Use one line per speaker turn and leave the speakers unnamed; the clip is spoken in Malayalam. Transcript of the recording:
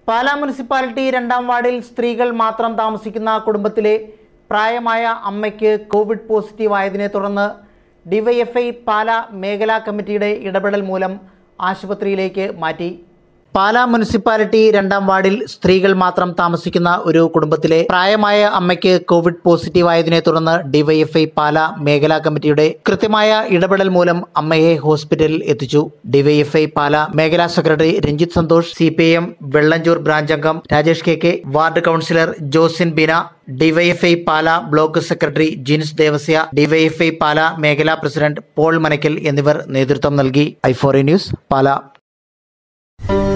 പാലാ മുനിസിപ്പാലിറ്റി രണ്ടാം വാർഡിൽ സ്ത്രീകൾ മാത്രം താമസിക്കുന്ന കുടുംബത്തിലെ പ്രായമായ അമ്മയ്ക്ക് കോവിഡ് പോസിറ്റീവ് ആയതിനെ തുടർന്ന് ഡിവൈഎഫ്ഐ പാലാ മേഖലാ കമ്മിറ്റിയുടെ ഇടപെടൽ മൂലം ആശുപത്രിയിലേക്ക് മാറ്റി പാലാ മുനിസിപ്പാലിറ്റി രണ്ടാം വാർഡിൽ സ്ത്രീകൾ മാത്രം താമസിക്കുന്ന ഒരു കുടുംബത്തിലെ പ്രായമായ അമ്മയ്ക്ക് കോവിഡ് പോസിറ്റീവ് ആയതിനെ തുടർന്ന് ഡിവൈഎഫ്ഐ പാലാ മേഖലാ കമ്മിറ്റിയുടെ കൃത്യമായ ഇടപെടൽ മൂലം അമ്മയെ ഹോസ്പിറ്റലിൽ എത്തിച്ചു ഡിവൈഎഫ്ഐ പാലാ മേഖലാ secretary Ranjith Santhosh C P M Vellanchur branch അംഗം Rajesh K K ward councillor Josin Bina DYFI Pala block secretary Jins Devasya DYFI Pala മേഖലാ പ്രസിഡന്റ് പോൾ മനക്കൽ എന്നിവർ നേതൃത്വം നൽകി ഐഫോറി ന്യൂസ് പാലാ